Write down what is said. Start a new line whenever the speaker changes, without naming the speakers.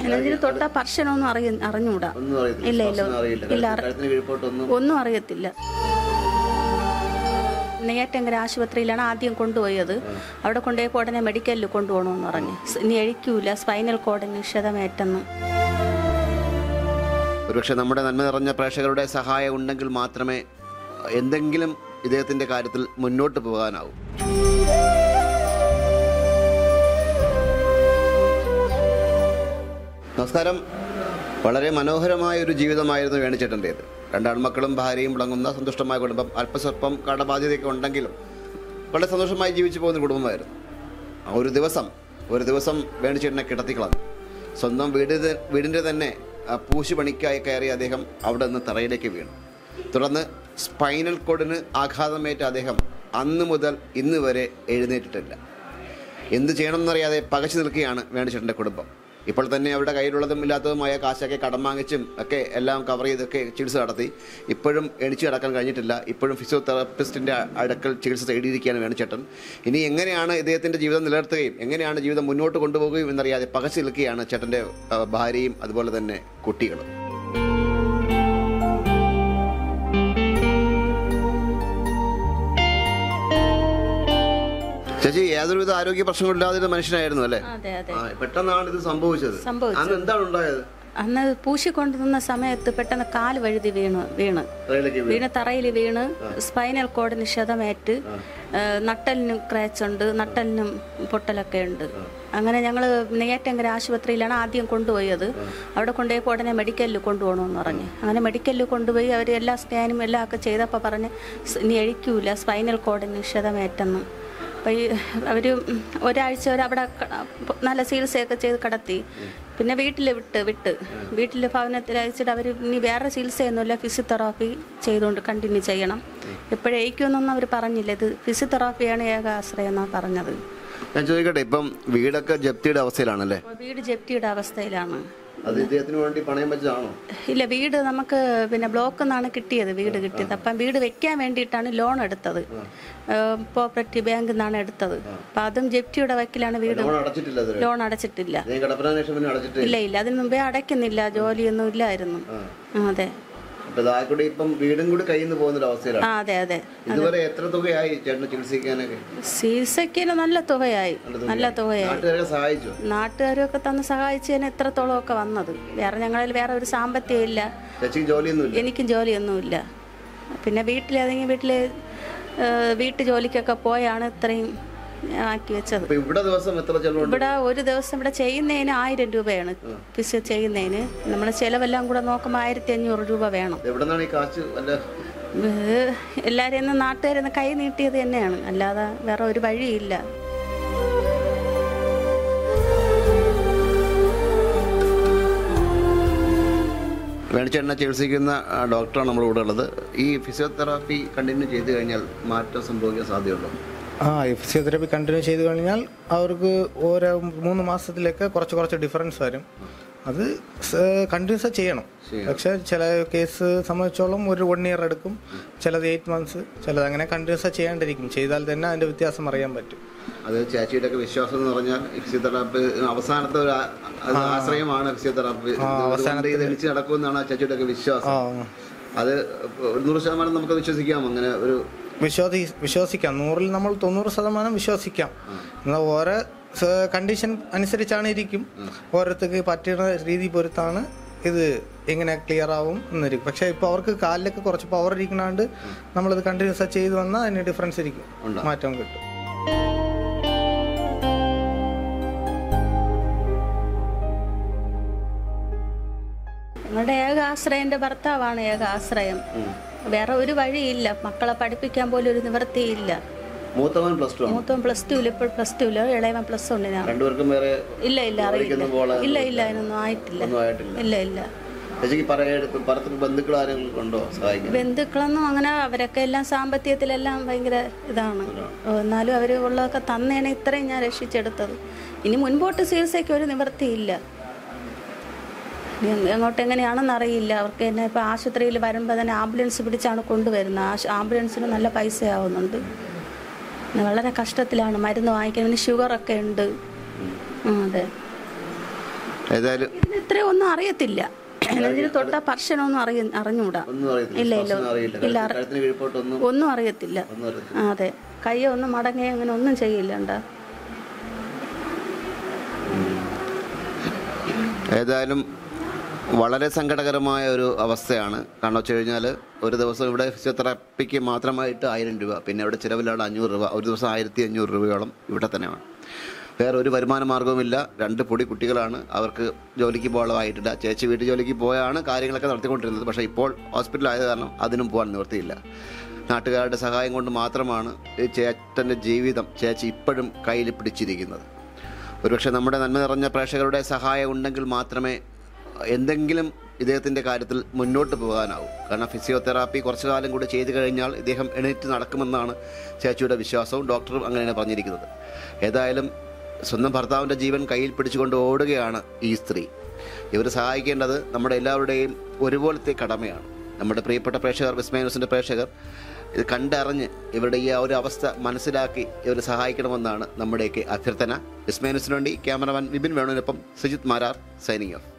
നെഞ്ചിന് തൊട്ട പർശനൊന്നും അറിയ അറിഞ്ഞൂടാ
ഒന്നും അറിയത്തില്ല
ഇല്ല, ഇല്ല.
സ്പർശനം അറിയില്ല
ഇല്ല,
കഴുത്തിന് കഴുത്തിന് കീഴ്പോട്ടൊന്നും
ഒന്നും അറിയത്തില്ല നെയ്യാറ്റങ്കര ആശുപത്രിയിലാണ് ആദ്യം കൊണ്ടുപോയത് അവിടെ കൊണ്ടുപോയപ്പോൾ ഉടനെ മെഡിക്കലിൽ കൊണ്ടുപോകണമെന്ന് പറഞ്ഞു സ് ഇനി എഴിക്കൂല സ്പൈനൽ കോഡിന് ക്ഷതമേറ്റെന്ന്
ഒരുപക്ഷെ നമ്മുടെ നന്മ നിറഞ്ഞ പ്രേക്ഷകരുടെ സഹായം ഉണ്ടെങ്കിൽ മാത്രമേ എന്തെങ്കിലും ഇദ്ദേഹത്തിന്റെ കാര്യത്തിൽ മുന്നോട്ട് പോകാനാവൂ നമസ്കാരം വളരെ മനോഹരമായ ഒരു ജീവിതമായിരുന്നു വേണിച്ചേട്ടൻ്റേത് രണ്ടാൺമക്കളും ഭാര്യയും വിളങ്ങുന്ന സന്തുഷ്ടമായ കുടുംബം അല്പസ്വല്പം കടബാധ്യതയൊക്കെ ഉണ്ടെങ്കിലും വളരെ സന്തോഷമായി ജീവിച്ചു പോകുന്ന കുടുംബമായിരുന്നു ആ ഒരു ദിവസം ഒരു ദിവസം വേണിച്ചേട്ടനെ കിടത്തിക്കളഞ്ഞു സ്വന്തം വീട് വീടിൻ്റെ തന്നെ ആ, പൂശി പണിക്കായി കയറിയ അദ്ദേഹം അവിടെ നിന്ന് തറയിലേക്ക് വീണു തുടർന്ന് സ്പൈനൽ കോഡിന് ആഘാതമേറ്റ അദ്ദേഹം അന്ന് മുതൽ ഇന്ന് വരെ എഴുന്നേറ്റിട്ടില്ല എന്ത് ചെയ്യണമെന്നറിയാതെ പകച്ചു നിൽക്കുകയാണ് വേണിച്ചേട്ടൻ്റെ കുടുംബം ഇപ്പോൾ തന്നെ അവരുടെ കയ്യിലുള്ളതും ഇല്ലാത്തതുമായ കാശൊക്കെ കടം വാങ്ങിച്ചും ഒക്കെ എല്ലാം കവർ ചെയ്തൊക്കെ ചികിത്സ നടത്തി ഇപ്പോഴും എണിച്ചു നടക്കാൻ കഴിഞ്ഞിട്ടില്ല ഇപ്പോഴും ഫിസിയോതെറാപ്പിസ്റ്റിൻ്റെ അടുക്കൽ ചികിത്സ തേടിയിരിക്കുകയാണ് വേണിച്ചേട്ടൻ ഇനി എങ്ങനെയാണ് ഇദ്ദേഹത്തിൻ്റെ ജീവിതം നിലനിർത്തുകയും എങ്ങനെയാണ് ജീവിതം മുന്നോട്ട് കൊണ്ടുപോകുകയും എന്നറിയാതെ പകച്ചു നിൽക്കുകയാണ് ചേട്ടൻ്റെ ആ, ഭാര്യയും അതുപോലെ തന്നെ കുട്ടികളും ചേച്ചി യാതൊരുവിധ ആരോഗ്യ പ്രശ്നങ്ങളില്ലാതെ മനുഷ്യനായിരുന്നു അല്ലേ
അതെ അതെ
ആ, പെട്ടെന്നാണ് ഇത് സംഭവിച്ചത്
സംഭവിച്ചത്.
അന്ന് എന്താണ് ഉണ്ടായത്
അന്ന് പൂശിക്കൊണ്ടു നിന്ന സമയത്ത് പെട്ടെന്ന് കാല് വഴുതി വീണു വീണ്
തറയിലേക്ക് വീണു.
വീണ് തറയിൽ വീണ് സ്പൈനൽ കോഡിന് ക്ഷതമേറ്റ് ഏഹ് നട്ടലിനും ക്രാച്ച് ഉണ്ട് നട്ടലിനും പൊട്ടലൊക്കെ ഉണ്ട് അങ്ങനെ ഞങ്ങൾ നെയ്യാറ്റങ്കര ആശുപത്രിയിലാണ് ആദ്യം കൊണ്ടുപോയത് അവിടെ കൊണ്ടുപോയപ്പോൾ ഉടനെ മെഡിക്കലിൽ കൊണ്ടുപോകണമെന്ന് പറഞ്ഞ് അങ്ങനെ മെഡിക്കലിൽ കൊണ്ടുപോയി അവർ എല്ലാ സ്കാനും എല്ലാം ഒക്കെ ചെയ്തപ്പോൾ പറഞ്ഞ് സ് ഇനി എഴിക്കൂല സ്പൈനൽ കോഡിന് ക്ഷതമേറ്റെന്ന് അപ്പോൾ ഈ അവർ ഒരാഴ്ച വരെ അവിടെ ക- നല്ല ചികിത്സയൊക്കെ ചെയ്ത് കടത്തി പിന്നെ വീട്ടിൽ വിട്ട് വിട്ട് വീട്ടിൽ ഭവനത്തിൽ അയച്ചിട്ട് അവർ ഇനി വേറെ ചികിത്സയൊന്നുമില്ല ഫിസിയോതെറാപ്പി ചെയ്തുകൊണ്ട് കണ്ടിന്യൂ ചെയ്യണം എപ്പോഴേക്കൊന്നും അവർ പറഞ്ഞില്ല ഇത് ഫിസിയോതെറാപ്പിയാണ് ഏക ആശ്രയം എന്നാണ് പറഞ്ഞത്
ഞാൻ ചോദിക്കട്ടെ ഇപ്പം വീടൊക്കെ ജപ്തിയുടെ അവസ്ഥയിലാണല്ലേ
അപ്പോൾ വീട് ജപ്തിയുടെ അവസ്ഥയിലാണ്
അത് ഇദ്ദേഹത്തിന് വേണ്ടി പണയം വെച്ചതാണോ
ഇല്ല വീട് നമുക്ക് പിന്നെ ബ്ലോക്കിൽ നിന്നാണ് കിട്ടിയത് വീട് കിട്ടിയത് അപ്പം വീട് വെക്കാൻ വേണ്ടിയിട്ടാണ് ലോൺ എടുത്തത് കോപ്പറേറ്റീവ് ബാങ്കിൽ നിന്നാണ് എടുത്തത് അപ്പം അതും ജപ്തിയുടെ വക്കിലാണ് വീട്
ലോൺ അടച്ചിട്ടില്ല ഇതുവരെ
ലോൺ അടച്ചിട്ടില്ല
ഇദ്ദേഹം കടപ്പനാനേഷം പിന്നെ അടച്ചിട്ട്
ഇല്ല ഇല്ല അതിന് മുമ്പേ അടയ്ക്കുന്നില്ല ജോലിയൊന്നും ഇല്ലായിരുന്നു ആ, അതെ
അപ്പൊ ഇതായിക്കൂടെ ഇപ്പം വീടും കൂടി കയ്യിൽ നിന്ന് പോകുന്ന ഒരു അവസ്ഥയിലാണ്
ആ അതെ അതെ
ഇതുവരെ എത്ര തുകയായി ചേട്ടന് ചികിത്സിക്കാനൊക്കെ
ചികിത്സയ്ക്ക് നല്ല തുകയായി നല്ല തുകയായി
നാട്ടുകാരെ സഹായിച്ചു
നാട്ടുകാരൊക്കെ തന്ന് സഹായിച്ചതിന് എത്രത്തോളമൊക്കെ വന്നത് വേറെ ഞങ്ങളിൽ വേറെ ഒരു സാമ്പത്തികം ഇല്ല
ചേച്ചിക്ക് ജോലിയൊന്നുമില്ല
എനിക്കും ജോലിയൊന്നുമില്ല പിന്നെ വീട്ടിലേതെങ്കിലും വീട്ടിൽ വീട്ടു ജോലിക്കൊക്കെ പോയാണ് ഇത്രയും ആക്കി വെച്ചത്
അപ്പൊ ഇവിടെ ദിവസം എത്ര ചെലവുണ്ട്
ഇവിടെ ഒരു ദിവസം ഇവിടെ ചെയ്യുന്നതിന് ആയിരം രൂപയാണ് ഫിസിയോ ചെയ്യുന്നതിന് നമ്മുടെ ചിലവെല്ലാം കൂടെ നോക്കുമ്പോൾ ആയിരത്തി അഞ്ഞൂറ് രൂപ വേണം
എവിടെ നിന്നാണ് ഈ കാശ് വല്ല
ഇത് എല്ലാവരും നിന്ന് നാട്ടുകാരിൽ നിന്ന് കൈ നീട്ടിയത് തന്നെയാണ് അല്ലാതെ വേറെ ഒരു വഴിയില്ല
വേണിച്ചേട്ടനെ ചികിത്സിക്കുന്ന ആ, ഡോക്ടറാണ് നമ്മുടെ കൂടെ ഉള്ളത് ഈ ഫിസിയോതെറാപ്പി കണ്ടിന്യൂ ചെയ്ത് കഴിഞ്ഞാൽ മാറ്റം സംഭവിക്കാൻ സാധ്യതയുണ്ടോ
ആ ഈ ഫിസിയോതെറാപ്പി കണ്ടിന്യൂ ചെയ്ത് കഴിഞ്ഞാൽ അവർക്ക് ഓരോ മൂന്ന് മാസത്തിലേക്ക് കുറച്ച് കുറച്ച് ഡിഫറൻസ് വരും അത് കണ്ടിന്യൂസ് ചെയ്യണം പക്ഷെ ചില കേസ് സംബന്ധിച്ചോളം ഒരു വൺ ഇയർ എടുക്കും ചിലത് എയ്റ്റ് മന്ത്സ് ചിലത് അങ്ങനെ കണ്ടിന്യൂസ് ചെയ്യാണ്ടിരിക്കും ചെയ്താൽ തന്നെ അതിന്റെ വ്യത്യാസം അറിയാൻ പറ്റും
അത് ചേച്ചിയുടെ ഒക്കെ വിശ്വാസം എന്ന് പറഞ്ഞാൽ ഈ ഫിസിയോതെറാപ്പി അവസാനത്തെ ഒരു ആ- അത് ആശ്രയമാണ് ഫിസിയോതെറാപ്പി അതുകൊണ്ട് ഇത് എണിച്ച് നടക്കുമെന്നാണ് ചേച്ചിയുടെ ഒക്കെ വിശ്വാസം
ആ
അത് ഒരു നൂറ് ശതമാനം നമുക്ക് വിശ്വസിക്കാം അങ്ങനെ ഒരു
വിശ്വാസി വിശ്വസിക്കാം നൂറിൽ നമ്മൾ തൊണ്ണൂറ് ശതമാനം വിശ്വസിക്കാം എന്നാൽ ഓരോ കണ്ടീഷൻ അനുസരിച്ചാണ് ഇരിക്കും ഓരോരുത്തർക്ക് പറ്റുന്ന രീതി പൊരുത്താണ് ഇത് എങ്ങനെ ക്ലിയർ ആവും എന്നിരിക്കും പക്ഷെ ഇപ്പോൾ അവർക്ക് കാലിലൊക്കെ കുറച്ച് പവർ ഇരിക്കണാണ്ട് നമ്മളിത് കണ്ടിന്യൂസ് ചെയ്ത് വന്നാൽ അതിന് ഡിഫറൻസ് ഇരിക്കും മാറ്റം കിട്ടും
ഞങ്ങളുടെ ഏക ആശ്രയം എൻ്റെ ഭർത്താവാണ് ഏക ആശ്രയം വേറെ ഒരു വഴിയില്ല മക്കളെ പഠിപ്പിക്കാൻ പോലും ഒരു നിവൃത്തിയില്ല
മൂത്തവൻ പ്ലസ് ടു ആണ്
മൂത്തവൻ പ്ലസ് ടുവിൽ ഇപ്പോൾ പ്ലസ് ടുവിൽ ഇളയവൻ പ്ലസ് വണ്ണിനാണ്
രണ്ടുപേർക്കും വേറെ
ഇല്ല ഇല്ല അറിയില്ല
ജോലിക്കൊന്നും പോകാൻ
ഇല്ല ഇല്ല അതിനൊന്നും ആയിട്ടില്ല
ഒന്നും ആയിട്ടില്ല
ഇല്ല ഇല്ല
ചേച്ചിക്ക് പറയാൻ പരത്തിന് ബന്ധുക്കൾ ആരെങ്കിലും ഉണ്ടോ സഹായിക്കാൻ
ബന്ധുക്കളൊന്നും അങ്ങനെ അവരൊക്കെ എല്ലാം സാമ്പത്തികത്തിലെല്ലാം ഭയങ്കര ഇതാണ് എന്നാലും അവർ ഉള്ളതൊക്കെ തന്നേനെ ഇത്രയും ഞാൻ രക്ഷിച്ചെടുത്തത് ഇനി മുൻപോട്ട് ചികിത്സയ്ക്ക് ഒരു നിവൃത്തിയില്ല ഇനി എങ്ങോട്ട് എങ്ങനെയാണെന്ന് അറിയില്ല അവർക്ക് തന്നെ ഇപ്പോൾ ആശുപത്രിയിൽ വരുമ്പോൾ തന്നെ ആംബുലൻസ് പിടിച്ചാണ് കൊണ്ടുവരുന്നത് ആശു ആംബുലൻസിന് നല്ല പൈസ ആവുന്നുണ്ട് പിന്നെ വളരെ കഷ്ടത്തിലാണ് മരുന്ന് വാങ്ങിക്കാൻ പിന്നെ ഷുഗറൊക്കെ ഉണ്ട് ഉം, അതെ
ഏതായാലും
ഇതിന് ഇത്രയും ഒന്നും അറിയത്തില്ല ഇതിന് തൊട്ട പർശനൊന്നും അറിയ അറിഞ്ഞൂടാ
ഒന്നും അറിയത്തില്ല
ഇല്ല ഇല്ല
സ്പർശനം അറിയില്ല
ഇല്ല
കഴുത്തിന് കഴുത്തിന് കീഴ്പോട്ടൊന്നും
ഒന്നും അറിയത്തില്ല
ഒന്നും അറിയത്തില്ല
ആ, അതെ കയ്യ ഒന്നും മടങ്ങി അങ്ങനെ ഒന്നും ചെയ്യില്ല ഉണ്ടാ
ഏതായാലും വളരെ സങ്കടകരമായ ഒരു അവസ്ഥയാണ് കാരണം വെച്ച് കഴിഞ്ഞാൽ ഒരു ദിവസം ഇവിടെ ഫിസിയോതെറാപ്പിക്ക് മാത്രമായിട്ട് ആയിരം രൂപ പിന്നെ ഇവിടെ ചിലവിലാണ് അഞ്ഞൂറ് രൂപ ഒരു ദിവസം ആയിരത്തി അഞ്ഞൂറ് രൂപയോളം ഇവിടെ തന്നെയാണ് വേറെ ഒരു വരുമാന മാർഗവുമില്ല രണ്ട് പൊടി കുട്ടികളാണ് അവർക്ക് ജോലിക്ക് പോകാനായിട്ടില്ല ചേച്ചി വീട്ടിൽ ജോലിക്ക് പോയാണ് കാര്യങ്ങളൊക്കെ നടത്തിക്കൊണ്ടിരുന്നത് പക്ഷേ ഇപ്പോൾ ഹോസ്പിറ്റലായത് കാരണം അതിനും പോകാൻ നിവൃത്തിയില്ല നാട്ടുകാരുടെ സഹായം കൊണ്ട് മാത്രമാണ് ഈ ചേട്ടൻ്റെ ജീവിതം ചേച്ചി ഇപ്പോഴും കയ്യിൽ പിടിച്ചിരിക്കുന്നത് ഒരുപക്ഷെ നമ്മുടെ നന്മ നിറഞ്ഞ പ്രേക്ഷകരുടെ സഹായം ഉണ്ടെങ്കിൽ മാത്രമേ എന്തെങ്കിലും ഇദ്ദേഹത്തിൻ്റെ കാര്യത്തിൽ മുന്നോട്ട് പോകാനാവും കാരണം ഫിസിയോതെറാപ്പി കുറച്ചു കാലം കൂടി ചെയ്തു കഴിഞ്ഞാൽ ഇദ്ദേഹം എണീറ്റ് നടക്കുമെന്നാണ് ചേച്ചിയുടെ വിശ്വാസവും ഡോക്ടറും അങ്ങനെയാണ് പറഞ്ഞിരിക്കുന്നത് ഏതായാലും സ്വന്തം ഭർത്താവിൻ്റെ ജീവൻ കയ്യിൽ പിടിച്ചുകൊണ്ട് ഓടുകയാണ് ഈ സ്ത്രീ ഇവർ സഹായിക്കേണ്ടത് നമ്മുടെ എല്ലാവരുടെയും ഒരുപോലത്തെ കടമയാണ് നമ്മുടെ പ്രിയപ്പെട്ട പ്രേക്ഷകർ വിസ്മയ ന്യൂസിൻ്റെ പ്രേക്ഷകർ ഇത് കണ്ടറിഞ്ഞ് ഇവരുടെ ഈ ആ ഒരു അവസ്ഥ മനസ്സിലാക്കി ഇവരെ സഹായിക്കണമെന്നാണ് നമ്മുടെയൊക്കെ അഭ്യർത്ഥന വിസ്മയ ന്യൂസിന് വേണ്ടി ക്യാമറമാൻ വിപിൻ വേണുവിനൊപ്പം സുജിത് മാരാർ സൈനിങ് ഓഫ്